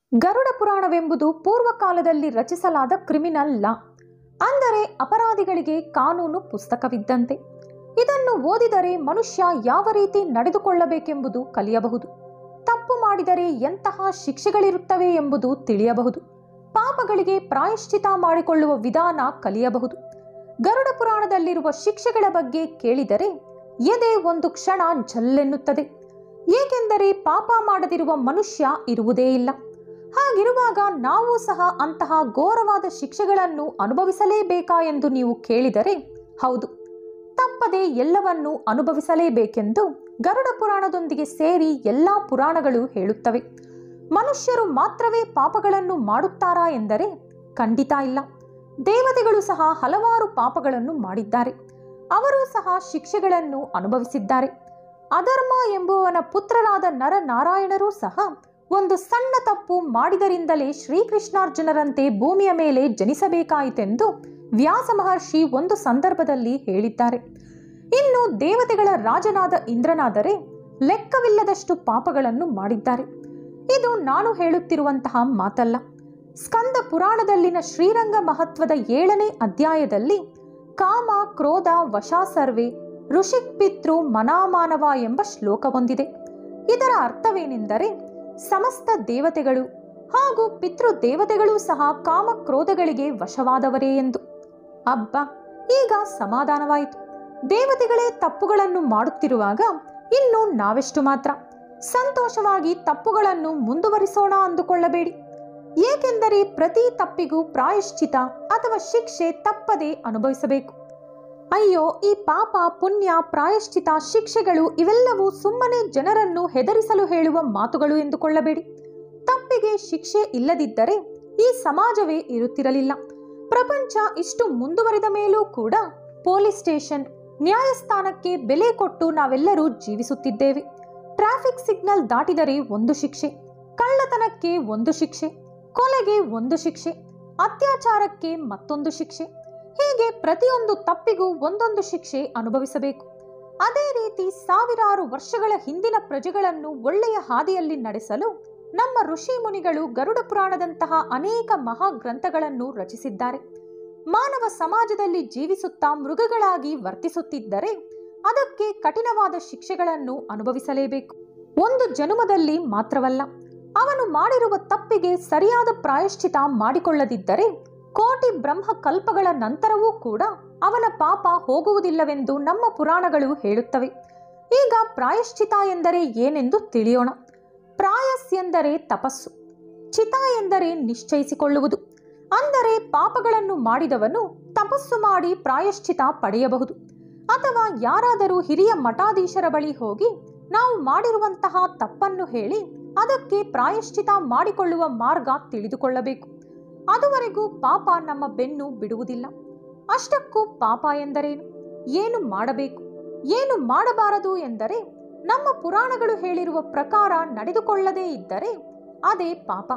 ಗರುಡ ಪುರಾಣವೆಂಬುದು ಪೂರ್ವಕಾಲದಲ್ಲಿ ರಚಿಸಲಾದ ಕ್ರಿಮಿನಲ್ ಲಾ ಅಂದರೆ ಅಪರಾಧಿಗಳಿಗೆ ಕಾನೂನು ಪುಸ್ತಕವಿದ್ದಂತೆ ಇದನ್ನು ಓದಿದರೆ ಮನುಷ್ಯ ಯಾವ ರೀತಿ ನಡೆದುಕೊಳ್ಳಬೇಕೆಂಬುದು ಕಲಿಯಬಹುದು ತಪ್ಪು ಮಾಡಿದರೆ ಎಂತಹ ಶಿಕ್ಷೆಗಳಿರುತ್ತವೆ ಎಂಬುದು ತಿಳಿಯಬಹುದು ಪಾಪಗಳಿಗೆ ಪ್ರಾಯಶ್ಚಿತ ಮಾಡಿಕೊಳ್ಳುವ ವಿಧಾನ ಕಲಿಯಬಹುದು ಗರುಡ ಪುರಾಣದಲ್ಲಿರುವ ಶಿಕ್ಷೆಗಳ ಬಗ್ಗೆ ಕೇಳಿದರೆ ಎದೆ ಒಂದು ಕ್ಷಣ ಜಲ್ಲೆನ್ನುತ್ತದೆ ಏಕೆಂದರೆ ಪಾಪ ಮಾಡದಿರುವ ಮನುಷ್ಯ ಇರುವುದೇ ಇಲ್ಲ ಹಾಗಿರುವಾಗ ನಾವು ಸಹ ಅಂತಹ ಘೋರವಾದ ಶಿಕ್ಷೆಗಳನ್ನು ಅನುಭವಿಸಲೇಬೇಕಾ ಎಂದು ನೀವು ಕೇಳಿದರೆ ಹೌದು ತಪ್ಪದೆ ಎಲ್ಲವನ್ನೂ ಅನುಭವಿಸಲೇಬೇಕೆಂದು ಗರುಡ ಪುರಾಣದೊಂದಿಗೆ ಸೇರಿ ಎಲ್ಲ ಪುರಾಣಗಳು ಹೇಳುತ್ತವೆ ಮನುಷ್ಯರು ಮಾತ್ರವೇ ಪಾಪಗಳನ್ನು ಮಾಡುತ್ತಾರಾ ಎಂದರೆ ಖಂಡಿತ ಇಲ್ಲ ದೇವತೆಗಳು ಸಹ ಹಲವಾರು ಪಾಪಗಳನ್ನು ಮಾಡಿದ್ದಾರೆ ಅವರು ಸಹ ಶಿಕ್ಷೆಗಳನ್ನು ಅನುಭವಿಸಿದ್ದಾರೆ ಅಧರ್ಮ ಎಂಬುವನ ಪುತ್ರರಾದ ನರನಾರಾಯಣರೂ ಸಹ ಒಂದು ಸಣ್ಣ ತಪ್ಪು ಮಾಡಿದರಿಂದಲೇ ಶ್ರೀಕೃಷ್ಣಾರ್ಜುನರಂತೆ ಭೂಮಿಯ ಮೇಲೆ ಜನಿಸಬೇಕಾಯಿತೆಂದು ವ್ಯಾಸ ಮಹರ್ಷಿ ಒಂದು ಸಂದರ್ಭದಲ್ಲಿ ಹೇಳಿದ್ದಾರೆ ಇನ್ನು ದೇವತೆಗಳ ರಾಜನಾದ ಇಂದ್ರನಾದರೆ ಲೆಕ್ಕವಿಲ್ಲದಷ್ಟು ಪಾಪಗಳನ್ನು ಮಾಡಿದ್ದಾರೆ ಇದು ನಾನು ಹೇಳುತ್ತಿರುವಂತಹ ಮಾತಲ್ಲ ಸ್ಕಂದ ಪುರಾಣದಲ್ಲಿನ ಶ್ರೀರಂಗ ಮಹತ್ವದ ಏಳನೇ ಅಧ್ಯಾಯದಲ್ಲಿ ಕಾಮ ಕ್ರೋಧ ವಶ ಸರ್ವೆ ಋಷಿಕ್ ಪಿತೃ ಮನಾಮಾನವ ಎಂಬ ಶ್ಲೋಕ ಹೊಂದಿದೆ ಇದರ ಅರ್ಥವೇನೆಂದರೆ ಸಮಸ್ತ ದೇವತೆಗಳು ಹಾಗೂ ಪಿತೃ ದೇವತೆಗಳೂ ಸಹ ಕಾಮ ಕ್ರೋಧಗಳಿಗೆ ವಶವಾದವರೇ ಎಂದು ಅಬ್ಬ ಈಗ ಸಮಾಧಾನವಾಯಿತು ದೇವತೆಗಳೇ ತಪ್ಪುಗಳನ್ನು ಮಾಡುತ್ತಿರುವಾಗ ಇನ್ನು ನಾವೆಷ್ಟು ಮಾತ್ರ ಸಂತೋಷವಾಗಿ ತಪ್ಪುಗಳನ್ನು ಮುಂದುವರಿಸೋಣ ಅಂದುಕೊಳ್ಳಬೇಡಿ ಏಕೆಂದರೆ ಪ್ರತಿ ತಪ್ಪಿಗೂ ಪ್ರಾಯಶ್ಚಿತ ಅಥವಾ ಶಿಕ್ಷೆ ತಪ್ಪದೇ ಅನುಭವಿಸಬೇಕು ಅಯ್ಯೋ ಈ ಪಾಪ ಪುಣ್ಯ ಪ್ರಾಯಶ್ಚಿತ ಶಿಕ್ಷೆಗಳು ಇವೆಲ್ಲವೂ ಸುಮ್ಮನೆ ಜನರನ್ನು ಹೆದರಿಸಲು ಹೇಳುವ ಮಾತುಗಳು ಎಂದುಕೊಳ್ಳಬೇಡಿ ತಪ್ಪಿಗೆ ಶಿಕ್ಷೆ ಇಲ್ಲದಿದ್ದರೆ ಈ ಸಮಾಜವೇ ಇರುತ್ತಿರಲಿಲ್ಲ ಪ್ರಪಂಚ ಇಷ್ಟು ಮುಂದುವರಿದ ಮೇಲೂ ಕೂಡ ಪೊಲೀಸ್ ಸ್ಟೇಷನ್ ನ್ಯಾಯಸ್ಥಾನಕ್ಕೆ ಬೆಲೆ ಕೊಟ್ಟು ನಾವೆಲ್ಲರೂ ಜೀವಿಸುತ್ತಿದ್ದೇವೆ ಟ್ರಾಫಿಕ್ ಸಿಗ್ನಲ್ ದಾಟಿದರೆ ಒಂದು ಶಿಕ್ಷೆ ಕಳ್ಳತನಕ್ಕೆ ಒಂದು ಶಿಕ್ಷೆ ಕೊಲೆಗೆ ಒಂದು ಶಿಕ್ಷೆ ಅತ್ಯಾಚಾರಕ್ಕೆ ಮತ್ತೊಂದು ಶಿಕ್ಷೆ ಹೀಗೆ ಪ್ರತಿಯೊಂದು ತಪ್ಪಿಗೂ ಒಂದೊಂದು ಶಿಕ್ಷೆ ಅನುಭವಿಸಬೇಕು ಅದೇ ರೀತಿ ಸಾವಿರಾರು ವರ್ಷಗಳ ಹಿಂದಿನ ಪ್ರಜೆಗಳನ್ನು ಒಳ್ಳೆಯ ಹಾದಿಯಲ್ಲಿ ನಡೆಸಲು ನಮ್ಮ ಋಷಿ ಮುನಿಗಳು ಗರುಡ ಪುರಾಣದಂತಹ ಅನೇಕ ಮಹಾಗ್ರಂಥಗಳನ್ನು ರಚಿಸಿದ್ದಾರೆ ಮಾನವ ಸಮಾಜದಲ್ಲಿ ಜೀವಿಸುತ್ತಾ ಮೃಗಗಳಾಗಿ ವರ್ತಿಸುತ್ತಿದ್ದರೆ ಅದಕ್ಕೆ ಕಠಿಣವಾದ ಶಿಕ್ಷೆಗಳನ್ನು ಅನುಭವಿಸಲೇಬೇಕು ಒಂದು ಜನುಮದಲ್ಲಿ ಮಾತ್ರವಲ್ಲ ಅವನು ಮಾಡಿರುವ ತಪ್ಪಿಗೆ ಸರಿಯಾದ ಪ್ರಾಯಶ್ಚಿತ ಮಾಡಿಕೊಳ್ಳದಿದ್ದರೆ ಕೋಟಿ ಬ್ರಹ್ಮ ಕಲ್ಪಗಳ ನಂತರವೂ ಕೂಡ ಅವನ ಪಾಪ ಹೋಗುವುದಿಲ್ಲವೆಂದು ನಮ್ಮ ಪುರಾಣಗಳು ಹೇಳುತ್ತವೆ ಈಗ ಪ್ರಾಯಶ್ಚಿತ ಎಂದರೆ ಏನೆಂದು ತಿಳಿಯೋಣ ಪ್ರಾಯಸ್ ಎಂದರೆ ತಪಸ್ಸು ಚಿತ ಎಂದರೆ ನಿಶ್ಚಯಿಸಿಕೊಳ್ಳುವುದು ಅಂದರೆ ಪಾಪಗಳನ್ನು ಮಾಡಿದವನು ತಪಸ್ಸು ಮಾಡಿ ಪ್ರಾಯಶ್ಚಿತ ಪಡೆಯಬಹುದು ಅಥವಾ ಯಾರಾದರೂ ಹಿರಿಯ ಮಠಾಧೀಶರ ಬಳಿ ಹೋಗಿ ನಾವು ಮಾಡಿರುವಂತಹ ತಪ್ಪನ್ನು ಹೇಳಿ ಅದಕ್ಕೆ ಪ್ರಾಯಶ್ಚಿತ ಮಾಡಿಕೊಳ್ಳುವ ಮಾರ್ಗ ತಿಳಿದುಕೊಳ್ಳಬೇಕು ಅದುವರೆಗೂ ಪಾಪ ನಮ್ಮ ಬೆನ್ನು ಬಿಡುವುದಿಲ್ಲ ಅಷ್ಟಕ್ಕೂ ಪಾಪ ಎಂದರೇನು ಏನು ಮಾಡಬೇಕು ಏನು ಮಾಡಬಾರದು ಎಂದರೆ ನಮ್ಮ ಪುರಾಣಗಳು ಹೇಳಿರುವ ಪ್ರಕಾರ ನಡೆದುಕೊಳ್ಳದೇ ಇದ್ದರೆ ಅದೇ ಪಾಪ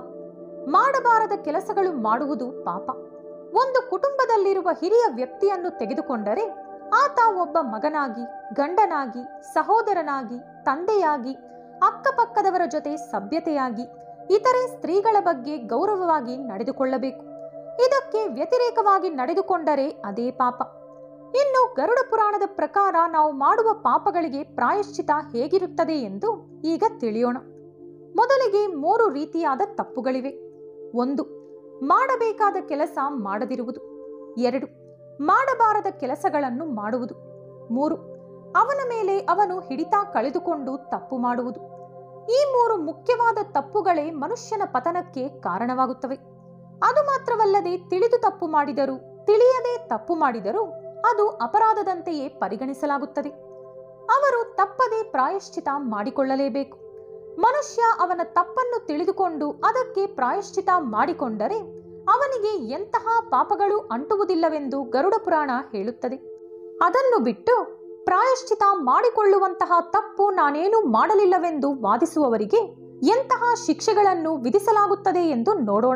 ಮಾಡಬಾರದ ಕೆಲಸಗಳು ಮಾಡುವುದು ಪಾಪ ಒಂದು ಕುಟುಂಬದಲ್ಲಿರುವ ಹಿರಿಯ ವ್ಯಕ್ತಿಯನ್ನು ತೆಗೆದುಕೊಂಡರೆ ಆತ ಒಬ್ಬ ಮಗನಾಗಿ ಗಂಡನಾಗಿ ಸಹೋದರನಾಗಿ ತಂದೆಯಾಗಿ ಅಕ್ಕಪಕ್ಕದವರ ಜೊತೆ ಸಭ್ಯತೆಯಾಗಿ ಇತರೆ ಸ್ತ್ರೀಗಳ ಬಗ್ಗೆ ಗೌರವವಾಗಿ ನಡೆದುಕೊಳ್ಳಬೇಕು ಇದಕ್ಕೆ ವ್ಯತಿರೇಕವಾಗಿ ನಡೆದುಕೊಂಡರೆ ಅದೇ ಪಾಪ ಇನ್ನು ಗರುಡ ಪುರಾಣದ ಪ್ರಕಾರ ನಾವು ಮಾಡುವ ಪಾಪಗಳಿಗೆ ಪ್ರಾಯಶ್ಚಿತ ಹೇಗಿರುತ್ತದೆ ಎಂದು ಈಗ ತಿಳಿಯೋಣ ಮೊದಲಿಗೆ ಮೂರು ರೀತಿಯಾದ ತಪ್ಪುಗಳಿವೆ ಒಂದು ಮಾಡಬೇಕಾದ ಕೆಲಸ ಮಾಡದಿರುವುದು ಎರಡು ಮಾಡಬಾರದ ಕೆಲಸಗಳನ್ನು ಮಾಡುವುದು ಮೂರು ಅವನ ಮೇಲೆ ಅವನು ಹಿಡಿತ ಕಳೆದುಕೊಂಡು ತಪ್ಪು ಮಾಡುವುದು ಈ ಮೂರು ಮುಖ್ಯವಾದ ತಪ್ಪುಗಳೇ ಮನುಷ್ಯನ ಪತನಕ್ಕೆ ಕಾರಣವಾಗುತ್ತವೆ ಅದು ಮಾತ್ರವಲ್ಲದೆ ತಿಳಿದು ತಪ್ಪು ಮಾಡಿದರೂ ತಿಳಿಯದೆ ತಪ್ಪು ಮಾಡಿದರೂ ಅದು ಅಪರಾಧದಂತೆಯೇ ಪರಿಗಣಿಸಲಾಗುತ್ತದೆ ಅವರು ತಪ್ಪದೆ ಪ್ರಾಯಶ್ಚಿತ ಮಾಡಿಕೊಳ್ಳಲೇಬೇಕು ಮನುಷ್ಯ ಅವನ ತಪ್ಪನ್ನು ತಿಳಿದುಕೊಂಡು ಅದಕ್ಕೆ ಪ್ರಾಯಶ್ಚಿತ ಮಾಡಿಕೊಂಡರೆ ಅವನಿಗೆ ಎಂತಹ ಪಾಪಗಳು ಅಂಟುವುದಿಲ್ಲವೆಂದು ಗರುಡ ಪುರಾಣ ಹೇಳುತ್ತದೆ ಅದನ್ನು ಬಿಟ್ಟು ಪ್ರಾಯಶ್ಚಿತ ಮಾಡಿಕೊಳ್ಳುವಂತಹ ತಪ್ಪು ನಾನೇನು ಮಾಡಲಿಲ್ಲವೆಂದು ವಾದಿಸುವವರಿಗೆ ಎಂತಹ ಶಿಕ್ಷೆಗಳನ್ನು ವಿಧಿಸಲಾಗುತ್ತದೆ ಎಂದು ನೋಡೋಣ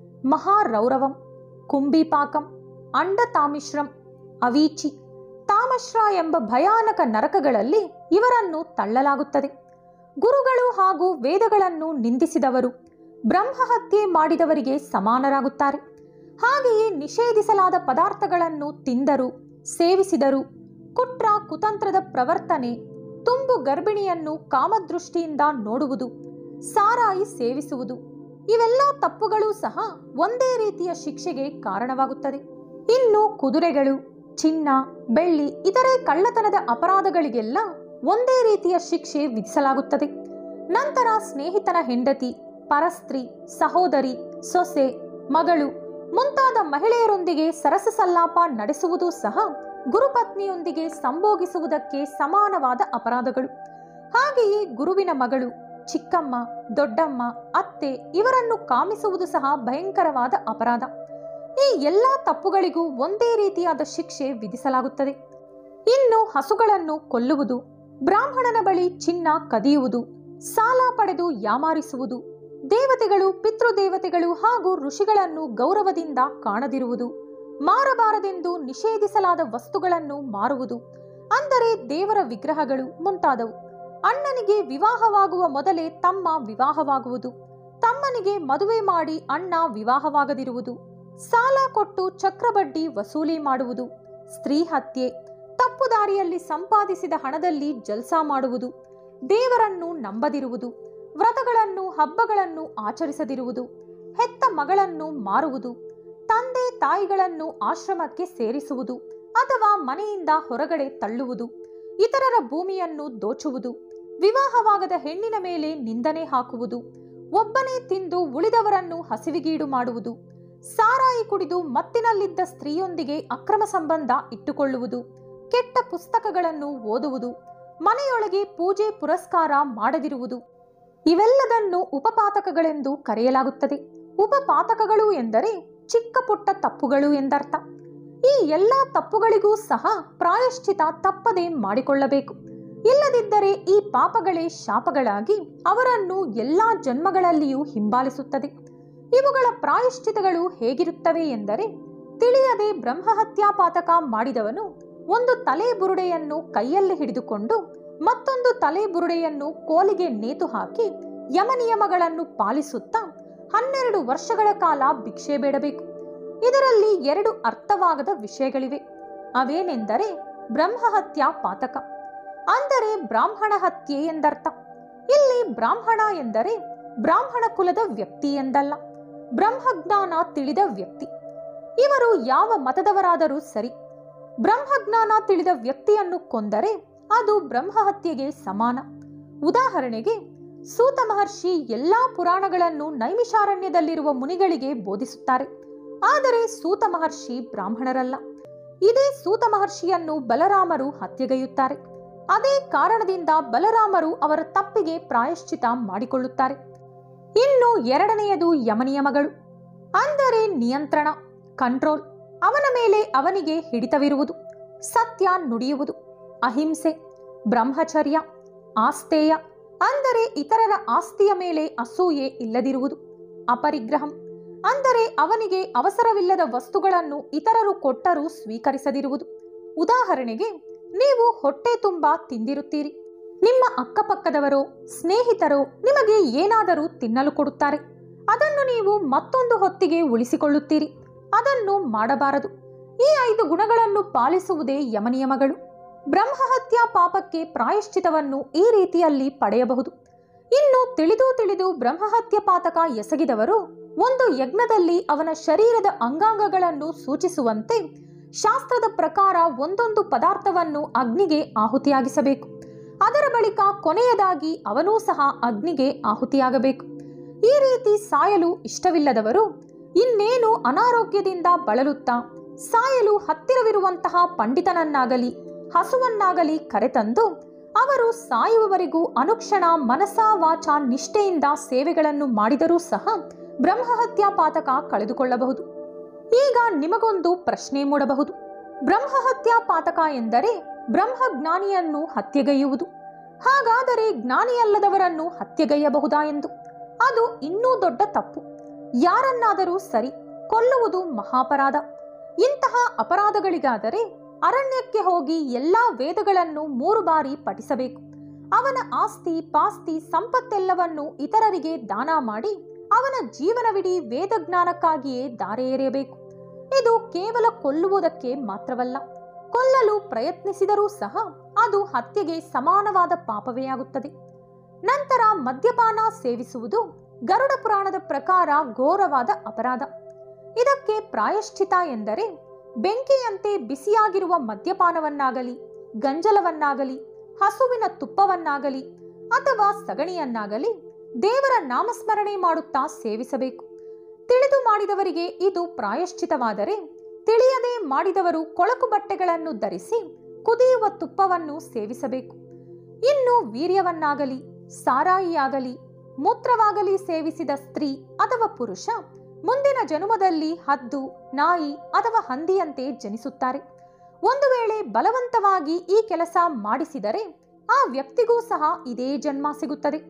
ಮಹಾರೌರವಂ ಕುಂಬಿಪಾಕಂ ಅಂಡತಾಮಿಶ್ರಂ ಅವೀಚಿ ತಾಮಶ್ರ ಎಂಬ ಭಯಾನಕ ನರಕಗಳಲ್ಲಿ ಇವರನ್ನು ತಳ್ಳಲಾಗುತ್ತದೆ ಗುರುಗಳು ಹಾಗೂ ವೇದಗಳನ್ನು ನಿಂದಿಸಿದವರು ಬ್ರಹ್ಮಹತ್ಯೆ ಮಾಡಿದವರಿಗೆ ಸಮಾನರಾಗುತ್ತಾರೆ ಹಾಗೆಯೇ ನಿಷೇಧಿಸಲಾದ ಪದಾರ್ಥಗಳನ್ನು ತಿಂದರು ಸೇವಿಸಿದರು ಕುಟ್ರ ಕುತಂತ್ರದ ಪ್ರವರ್ತನೆ ತುಂಬು ಗರ್ಭಿಣಿಯನ್ನು ಕಾಮದೃಷ್ಟಿಯಿಂದ ನೋಡುವುದು ಸಾರಾಯಿ ಸೇವಿಸುವುದು ಇವೆಲ್ಲ ತಪ್ಪುಗಳು ಸಹ ಒಂದೇ ರೀತಿಯ ಶಿಕ್ಷೆಗೆ ಕಾರಣವಾಗುತ್ತದೆ ಇನ್ನು ಕುದುರೆಗಳು ಚಿನ್ನ ಬೆಳ್ಳಿ ಇತರೆ ಕಳ್ಳತನದ ಅಪರಾಧಗಳಿಗೆಲ್ಲ ಒಂದೇ ರೀತಿಯ ಶಿಕ್ಷೆ ವಿಧಿಸಲಾಗುತ್ತದೆ ನಂತರ ಸ್ನೇಹಿತನ ಹೆಂಡತಿ ಪರಸ್ತ್ರೀ ಸಹೋದರಿ ಸೊಸೆ ಮಗಳು ಮುಂತಾದ ಮಹಿಳೆಯರೊಂದಿಗೆ ಸರಸ ಸಲ್ಲಾಪ ನಡೆಸುವುದು ಸಹ ಗುರುಪತ್ನಿಯೊಂದಿಗೆ ಸಂಭೋಗಿಸುವುದಕ್ಕೆ ಸಮಾನವಾದ ಅಪರಾಧಗಳು ಹಾಗೆಯೇ ಗುರುವಿನ ಮಗಳು ಚಿಕ್ಕಮ್ಮ ದೊಡ್ಡಮ್ಮ ಅತ್ತೆ ಇವರನ್ನು ಕಾಮಿಸುವುದು ಸಹ ಭಯಂಕರವಾದ ಅಪರಾಧ ಈ ಎಲ್ಲ ತಪ್ಪುಗಳಿಗೂ ಒಂದೇ ರೀತಿಯಾದ ಶಿಕ್ಷೆ ವಿಧಿಸಲಾಗುತ್ತದೆ ಇನ್ನು ಹಸುಗಳನ್ನು ಕೊಲ್ಲುವುದು ಬ್ರಾಹ್ಮಣನ ಬಳಿ ಚಿನ್ನ ಕದಿಯುವುದು ಸಾಲ ಪಡೆದು ಯಾಮಾರಿಸುವುದು ದೇವತೆಗಳು ಪಿತೃದೇವತೆಗಳು ಹಾಗೂ ಋಷಿಗಳನ್ನು ಗೌರವದಿಂದ ಕಾಣದಿರುವುದು ಮಾರಬಾರದೆಂದು ನಿಷೇಧಿಸಲಾದ ವಸ್ತುಗಳನ್ನು ಮಾರುವುದು ಅಂದರೆ ದೇವರ ವಿಗ್ರಹಗಳು ಮುಂತಾದವು ಅಣ್ಣನಿಗೆ ವಿವಾಹವಾಗುವ ಮೊದಲೇ ತಮ್ಮ ವಿವಾಹವಾಗುವುದು ತಮ್ಮನಿಗೆ ಮದುವೆ ಮಾಡಿ ಅಣ್ಣ ವಿವಾಹವಾಗದಿರುವುದು ಸಾಲ ಕೊಟ್ಟು ಚಕ್ರಬಡ್ಡಿ ವಸೂಲಿ ಮಾಡುವುದು ಸ್ತ್ರೀ ಹತ್ಯೆ ತಪ್ಪು ದಾರಿಯಲ್ಲಿ ಸಂಪಾದಿಸಿದ ಹಣದಲ್ಲಿ ಜಲ್ಸಾ ಮಾಡುವುದು ದೇವರನ್ನು ನಂಬದಿರುವುದು ವ್ರತಗಳನ್ನು ಹಬ್ಬಗಳನ್ನು ಆಚರಿಸದಿರುವುದು ಹೆತ್ತ ಮಗಳನ್ನು ಮಾರುವುದು ತಂದೆ ತಾಯಿಗಳನ್ನು ಆಶ್ರಮಕ್ಕೆ ಸೇರಿಸುವುದು ಅಥವಾ ಮನೆಯಿಂದ ಹೊರಗಡೆ ತಳ್ಳುವುದು ಇತರರ ಭೂಮಿಯನ್ನು ದೋಚುವುದು ವಿವಾಹವಾಗದ ಹೆಣ್ಣಿನ ಮೇಲೆ ನಿಂದನೆ ಹಾಕುವುದು ಒಬ್ಬನೇ ತಿಂದು ಉಳಿದವರನ್ನು ಹಸಿವಿಗೀಡು ಮಾಡುವುದು ಸಾರಾಯಿ ಕುಡಿದು ಮತ್ತಿನಲ್ಲಿದ್ದ ಸ್ತ್ರೀಯೊಂದಿಗೆ ಅಕ್ರಮ ಸಂಬಂಧ ಇಟ್ಟುಕೊಳ್ಳುವುದು ಕೆಟ್ಟ ಪುಸ್ತಕಗಳನ್ನು ಓದುವುದು ಮನೆಯೊಳಗೆ ಪೂಜೆ ಪುರಸ್ಕಾರ ಮಾಡದಿರುವುದು ಇವೆಲ್ಲದನ್ನು ಉಪಪಾತಕಗಳೆಂದು ಕರೆಯಲಾಗುತ್ತದೆ ಉಪಪಾತಕಗಳು ಎಂದರೆ ಚಿಕ್ಕ ಪುಟ್ಟ ತಪ್ಪುಗಳು ಎಂದರ್ಥ ಈ ಎಲ್ಲ ತಪ್ಪುಗಳಿಗೂ ಸಹ ಪ್ರಾಯಶ್ಚಿತ ತಪ್ಪದೆ ಮಾಡಿಕೊಳ್ಳಬೇಕು ಇಲ್ಲದಿದ್ದರೆ ಈ ಪಾಪಗಳೇ ಶಾಪಗಳಾಗಿ ಅವರನ್ನು ಎಲ್ಲಾ ಜನ್ಮಗಳಲ್ಲಿಯೂ ಹಿಂಬಾಲಿಸುತ್ತದೆ ಇವುಗಳ ಪ್ರಾಯಶ್ಚಿತಗಳು ಹೇಗಿರುತ್ತವೆ ಎಂದರೆ ತಿಳಿಯದೆ ಬ್ರಹ್ಮಹತ್ಯಾ ಪಾತಕ ಮಾಡಿದವನು ಒಂದು ತಲೆ ಬುರುಡೆಯನ್ನು ಕೈಯಲ್ಲಿ ಹಿಡಿದುಕೊಂಡು ಮತ್ತೊಂದು ತಲೆ ಬುರುಡೆಯನ್ನು ಕೋಲಿಗೆ ನೇತು ಹಾಕಿ ಯಮನಿಯಮಗಳನ್ನು ಪಾಲಿಸುತ್ತಾ ಹನ್ನೆರಡು ವರ್ಷಗಳ ಕಾಲ ಭಿಕ್ಷೆ ಬೇಡಬೇಕು ಇದರಲ್ಲಿ ಎರಡು ಅರ್ಥವಾಗದ ವಿಷಯಗಳಿವೆ ಅವೇನೆಂದರೆ ಬ್ರಹ್ಮಹತ್ಯಾ ಪಾತಕ ಅಂದರೆ ಬ್ರಾಹ್ಮಣ ಹತ್ಯೆ ಎಂದರ್ಥ ಇಲ್ಲಿ ಬ್ರಾಹ್ಮಣ ಎಂದರೆ ಬ್ರಾಹ್ಮಣ ಕುಲದ ವ್ಯಕ್ತಿ ಎಂದಲ್ಲ ಬ್ರಹ್ಮಜ್ಞಾನ ತಿಳಿದ ವ್ಯಕ್ತಿ ಇವರು ಯಾವ ಮತದವರಾದರೂ ಸರಿ ಬ್ರಹ್ಮಜ್ಞಾನ ತಿಳಿದ ವ್ಯಕ್ತಿಯನ್ನು ಕೊಂದರೆ ಅದು ಬ್ರಹ್ಮಹತ್ಯೆಗೆ ಸಮಾನ ಉದಾಹರಣೆಗೆ ಸೂತ ಮಹರ್ಷಿ ಎಲ್ಲಾ ಪುರಾಣಗಳನ್ನು ನೈಮಿಷಾರಣ್ಯದಲ್ಲಿರುವ ಮುನಿಗಳಿಗೆ ಬೋಧಿಸುತ್ತಾರೆ ಆದರೆ ಸೂತ ಮಹರ್ಷಿ ಬ್ರಾಹ್ಮಣರಲ್ಲ ಇದೇ ಸೂತ ಮಹರ್ಷಿಯನ್ನು ಬಲರಾಮರು ಹತ್ಯೆಗೈಯುತ್ತಾರೆ ಅದೇ ಕಾರಣದಿಂದ ಬಲರಾಮರು ಅವರ ತಪ್ಪಿಗೆ ಪ್ರಾಯಶ್ಚಿತ ಮಾಡಿಕೊಳ್ಳುತ್ತಾರೆ ಇನ್ನು ಎರಡನೆಯದು ಯಮನಿಯಮಗಳು ಅಂದರೆ ನಿಯಂತ್ರಣ ಕಂಟ್ರೋಲ್ ಅವನ ಮೇಲೆ ಅವನಿಗೆ ಹಿಡಿತವಿರುವುದು ಸತ್ಯ ನುಡಿಯುವುದು ಅಹಿಂಸೆ ಬ್ರಹ್ಮಚರ್ಯ ಆಸ್ತೇಯ ಅಂದರೆ ಇತರರ ಆಸ್ತಿಯ ಮೇಲೆ ಅಸೂಯೆ ಇಲ್ಲದಿರುವುದು ಅಪರಿಗ್ರಹಂ ಅಂದರೆ ಅವನಿಗೆ ಅವಸರವಿಲ್ಲದ ವಸ್ತುಗಳನ್ನು ಇತರರು ಕೊಟ್ಟರೂ ಸ್ವೀಕರಿಸದಿರುವುದು ಉದಾಹರಣೆಗೆ ನೀವು ಹೊಟ್ಟೆ ತುಂಬಾ ತಿಂದಿರುತ್ತೀರಿ ನಿಮ್ಮ ಅಕ್ಕಪಕ್ಕದವರೋ ಸ್ನೇಹಿತರೋ ನಿಮಗೆ ಏನಾದರೂ ತಿನ್ನಲು ಕೊಡುತ್ತಾರೆ ಅದನ್ನು ನೀವು ಮತ್ತೊಂದು ಹೊತ್ತಿಗೆ ಉಳಿಸಿಕೊಳ್ಳುತ್ತೀರಿ ಅದನ್ನು ಮಾಡಬಾರದು ಈ ಐದು ಗುಣಗಳನ್ನು ಪಾಲಿಸುವುದೇ ಯಮನಿಯಮಗಳು ಬ್ರಹ್ಮಹತ್ಯಾ ಪಾಪಕ್ಕೆ ಪ್ರಾಯಶ್ಚಿತವನ್ನು ಈ ರೀತಿಯಲ್ಲಿ ಪಡೆಯಬಹುದು ಇನ್ನು ತಿಳಿದು ತಿಳಿದು ಬ್ರಹ್ಮಹತ್ಯ ಪಾತಕ ಎಸಗಿದವರು ಒಂದು ಯಜ್ಞದಲ್ಲಿ ಅವನ ಶರೀರದ ಅಂಗಾಂಗಗಳನ್ನು ಸೂಚಿಸುವಂತೆ ಶಾಸ್ತ್ರದ ಪ್ರಕಾರ ಒಂದೊಂದು ಪದಾರ್ಥವನ್ನು ಅಗ್ನಿಗೆ ಆಹುತಿಯಾಗಿಸಬೇಕು ಅದರ ಬಳಿಕ ಕೊನೆಯದಾಗಿ ಅವನೂ ಸಹ ಅಗ್ನಿಗೆ ಆಹುತಿಯಾಗಬೇಕು ಈ ರೀತಿ ಸಾಯಲು ಇಷ್ಟವಿಲ್ಲದವರು ಇನ್ನೇನು ಅನಾರೋಗ್ಯದಿಂದ ಬಳಲುತ್ತಾ ಸಾಯಲು ಹತ್ತಿರವಿರುವಂತಹ ಪಂಡಿತನನ್ನಾಗಲಿ ಹಸುವನ್ನಾಗಲಿ ಕರೆತಂದು ಅವರು ಸಾಯುವವರೆಗೂ ಅನುಕ್ಷಣ ಮನಸ ವಾಚ ನಿಷ್ಠೆಯಿಂದ ಸೇವೆಗಳನ್ನು ಮಾಡಿದರೂ ಸಹ ಬ್ರಹ್ಮಹತ್ಯಾ ಪಾತಕ ಕಳೆದುಕೊಳ್ಳಬಹುದು ಈಗ ನಿಮಗೊಂದು ಪ್ರಶ್ನೆ ಮೂಡಬಹುದು ಬ್ರಹ್ಮಹತ್ಯಾ ಪಾತಕ ಎಂದರೆ ಬ್ರಹ್ಮಜ್ಞಾನಿಯನ್ನು ಹತ್ಯೆಗೈಯುವುದು ಹಾಗಾದರೆ ಜ್ಞಾನಿಯಲ್ಲದವರನ್ನು ಹತ್ಯೆಗೈಯಬಹುದಾ ಎಂದು ಅದು ಇನ್ನೂ ದೊಡ್ಡ ತಪ್ಪು ಯಾರನ್ನಾದರೂ ಸರಿ ಕೊಲ್ಲುವುದು ಮಹಾಪರಾಧ ಇಂತಹ ಅಪರಾಧಗಳಿಗಾದರೆ ಅರಣ್ಯಕ್ಕೆ ಹೋಗಿ ಎಲ್ಲಾ ವೇದಗಳನ್ನು ಮೂರು ಬಾರಿ ಪಠಿಸಬೇಕು ಅವನ ಆಸ್ತಿ ಪಾಸ್ತಿ ಸಂಪತ್ತೆಲ್ಲವನ್ನು ಇತರರಿಗೆ ದಾನ ಮಾಡಿ ಅವನ ಜೀವನವಿಡೀ ವೇದಜ್ಞಾನಕ್ಕಾಗಿಯೇ ದಾರೆ ಎರೆಯಬೇಕು ಇದು ಕೇವಲ ಕೊಲ್ಲುವುದಕ್ಕೆ ಮಾತ್ರವಲ್ಲ ಕೊಲ್ಲಲು ಪ್ರಯತ್ನಿಸಿದರೂ ಸಹ ಅದು ಹತ್ಯೆಗೆ ಸಮಾನವಾದ ಪಾಪವೇ ಆಗುತ್ತದೆ ನಂತರ ಮದ್ಯಪಾನ ಸೇವಿಸುವುದು ಗರುಡ ಪುರಾಣದ ಪ್ರಕಾರ ಘೋರವಾದ ಅಪರಾಧ ಇದಕ್ಕೆ ಪ್ರಾಯಶ್ಚಿತ ಎಂದರೆ ಬೆಂಕಿಯಂತೆ ಬಿಸಿಯಾಗಿರುವ ಮದ್ಯಪಾನವನ್ನಾಗಲಿ ಗಂಜಲವನ್ನಾಗಲಿ ಹಸುವಿನ ತುಪ್ಪವನ್ನಾಗಲಿ ಅಥವಾ ಸಗಣಿಯನ್ನಾಗಲಿ ದೇವರ ನಾಮಸ್ಮರಣೆ ಮಾಡುತ್ತಾ ಸೇವಿಸಬೇಕು ತಿಳಿದು ಮಾಡಿದವರಿಗೆ ಇದು ಪ್ರಾಯಶ್ಚಿತವಾದರೆ ತಿಳಿಯದೆ ಮಾಡಿದವರು ಕೊಳಕು ಬಟ್ಟೆಗಳನ್ನು ಧರಿಸಿ ಕುದಿಯುವ ತುಪ್ಪವನ್ನು ಸೇವಿಸಬೇಕು ಇನ್ನು ವೀರ್ಯವನ್ನಾಗಲಿ ಸಾರಾಯಿಯಾಗಲಿ ಮೂತ್ರವಾಗಲಿ ಸೇವಿಸಿದ ಸ್ತ್ರೀ ಅಥವಾ ಪುರುಷ ಮುಂದಿನ ಜನುಮದಲ್ಲಿ ಹದ್ದು ನಾಯಿ ಅಥವಾ ಹಂದಿಯಂತೆ ಜನಿಸುತ್ತಾರೆ ಒಂದು ವೇಳೆ ಬಲವಂತವಾಗಿ ಈ ಕೆಲಸ ಮಾಡಿಸಿದರೆ ಆ ವ್ಯಕ್ತಿಗೂ ಸಹ ಇದೇ ಜನ್ಮ ಸಿಗುತ್ತದೆ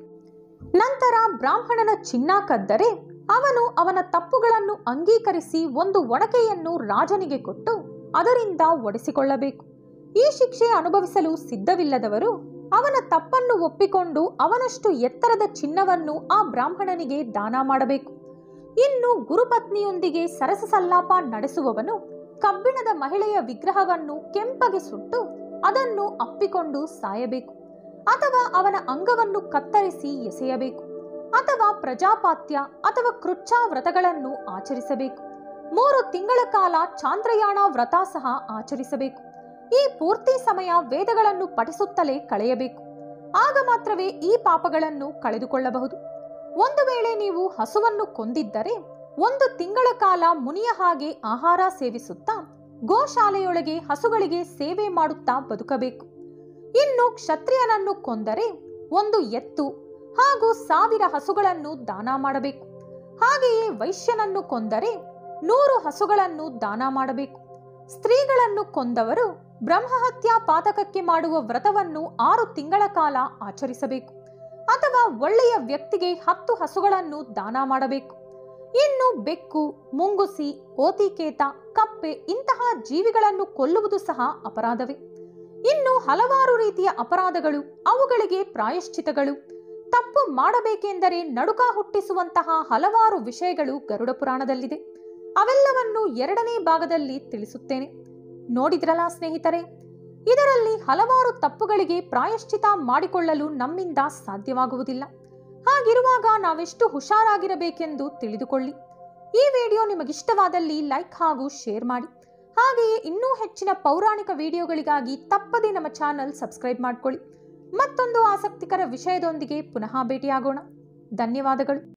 ನಂತರ ಬ್ರಾಹ್ಮಣನ ಚಿನ್ನ ಕದ್ದರೆ ಅವನು ಅವನ ತಪ್ಪುಗಳನ್ನು ಅಂಗೀಕರಿಸಿ ಒಂದು ಒಡಕೆಯನ್ನು ರಾಜನಿಗೆ ಕೊಟ್ಟು ಅದರಿಂದ ಒಡೆಸಿಕೊಳ್ಳಬೇಕು ಈ ಶಿಕ್ಷೆ ಅನುಭವಿಸಲು ಸಿದ್ಧವಿಲ್ಲದವರು ಅವನ ತಪ್ಪನ್ನು ಒಪ್ಪಿಕೊಂಡು ಅವನಷ್ಟು ಎತ್ತರದ ಚಿನ್ನವನ್ನು ಆ ಬ್ರಾಹ್ಮಣನಿಗೆ ದಾನ ಮಾಡಬೇಕು ಇನ್ನು ಗುರುಪತ್ನಿಯೊಂದಿಗೆ ಸರಸ ಸಲ್ಲಾಪ ನಡೆಸುವವನು ಕಬ್ಬಿಣದ ಮಹಿಳೆಯ ವಿಗ್ರಹವನ್ನು ಕೆಂಪಗೆ ಸುಟ್ಟು ಅದನ್ನು ಅಪ್ಪಿಕೊಂಡು ಸಾಯಬೇಕು ಅಥವಾ ಅವನ ಅಂಗವನ್ನು ಕತ್ತರಿಸಿ ಎಸೆಯಬೇಕು ಅಥವಾ ಪ್ರಜಾಪಾತ್ಯ ಅಥವಾ ಕೃಚ್ಛ ವ್ರತಗಳನ್ನು ಆಚರಿಸಬೇಕು ಮೂರು ತಿಂಗಳ ಕಾಲ ಚಾಂದ್ರಯಾಣ ವ್ರತ ಸಹ ಆಚರಿಸಬೇಕು ಈ ಪೂರ್ತಿ ಸಮಯ ವೇದಗಳನ್ನು ಪಠಿಸುತ್ತಲೇ ಕಳೆಯಬೇಕು ಆಗ ಮಾತ್ರವೇ ಈ ಪಾಪಗಳನ್ನು ಕಳೆದುಕೊಳ್ಳಬಹುದು ಒಂದು ವೇಳೆ ನೀವು ಹಸುವನ್ನು ಕೊಂದಿದ್ದರೆ ಒಂದು ತಿಂಗಳ ಕಾಲ ಮುನಿಯ ಹಾಗೆ ಆಹಾರ ಸೇವಿಸುತ್ತಾ ಗೋಶಾಲೆಯೊಳಗೆ ಹಸುಗಳಿಗೆ ಸೇವೆ ಮಾಡುತ್ತಾ ಬದುಕಬೇಕು ಇನ್ನು ಕ್ಷತ್ರಿಯನನ್ನು ಕೊಂದರೆ ಒಂದು ಎತ್ತು ಹಾಗೂ ಸಾವಿರ ಹಸುಗಳನ್ನು ದಾನ ಮಾಡಬೇಕು ಹಾಗೆಯೇ ವೈಶ್ಯನನ್ನು ಕೊಂದರೆ ನೂರು ಹಸುಗಳನ್ನು ದಾನ ಮಾಡಬೇಕು ಸ್ತ್ರೀಗಳನ್ನು ಕೊಂದವರು ಬ್ರಹ್ಮಹತ್ಯಾ ಪಾತಕಕ್ಕೆ ಮಾಡುವ ವ್ರತವನ್ನು ಆರು ತಿಂಗಳ ಕಾಲ ಆಚರಿಸಬೇಕು ಅಥವಾ ಒಳ್ಳೆಯ ವ್ಯಕ್ತಿಗೆ ಹತ್ತು ಹಸುಗಳನ್ನು ದಾನ ಮಾಡಬೇಕು ಇನ್ನು ಬೆಕ್ಕು ಮುಂಗುಸಿ ಓತಿಕೇತ ಕಪ್ಪೆ ಇಂತಹ ಜೀವಿಗಳನ್ನು ಕೊಲ್ಲುವುದು ಸಹ ಅಪರಾಧವೇ ಇನ್ನು ಹಲವಾರು ರೀತಿಯ ಅಪರಾಧಗಳು ಅವುಗಳಿಗೆ ಪ್ರಾಯಶ್ಚಿತಗಳು ತಪ್ಪು ಮಾಡಬೇಕೆಂದರೆ ನಡುಕ ಹುಟ್ಟಿಸುವಂತಹ ಹಲವಾರು ವಿಷಯಗಳು ಗರುಡ ಪುರಾಣದಲ್ಲಿದೆ ಅವೆಲ್ಲವನ್ನು ಎರಡನೇ ಭಾಗದಲ್ಲಿ ತಿಳಿಸುತ್ತೇನೆ ನೋಡಿದ್ರಲ್ಲ ಸ್ನೇಹಿತರೆ ಇದರಲ್ಲಿ ಹಲವಾರು ತಪ್ಪುಗಳಿಗೆ ಪ್ರಾಯಶ್ಚಿತ ಮಾಡಿಕೊಳ್ಳಲು ನಮ್ಮಿಂದ ಸಾಧ್ಯವಾಗುವುದಿಲ್ಲ ಹಾಗಿರುವಾಗ ನಾವೆಷ್ಟು ಹುಷಾರಾಗಿರಬೇಕೆಂದು ತಿಳಿದುಕೊಳ್ಳಿ ಈ ವಿಡಿಯೋ ನಿಮಗಿಷ್ಟವಾದಲ್ಲಿ ಲೈಕ್ ಹಾಗೂ ಶೇರ್ ಮಾಡಿ ಹಾಗೆಯೇ ಇನ್ನೂ ಹೆಚ್ಚಿನ ಪೌರಾಣಿಕ ವಿಡಿಯೋಗಳಿಗಾಗಿ ತಪ್ಪದೇ ನಮ್ಮ ಚಾನಲ್ ಸಬ್ಸ್ಕ್ರೈಬ್ ಮಾಡ್ಕೊಳ್ಳಿ ಮತ್ತೊಂದು ಆಸಕ್ತಿಕರ ವಿಷಯದೊಂದಿಗೆ ಪುನಃ ಭೇಟಿಯಾಗೋಣ ಧನ್ಯವಾದಗಳು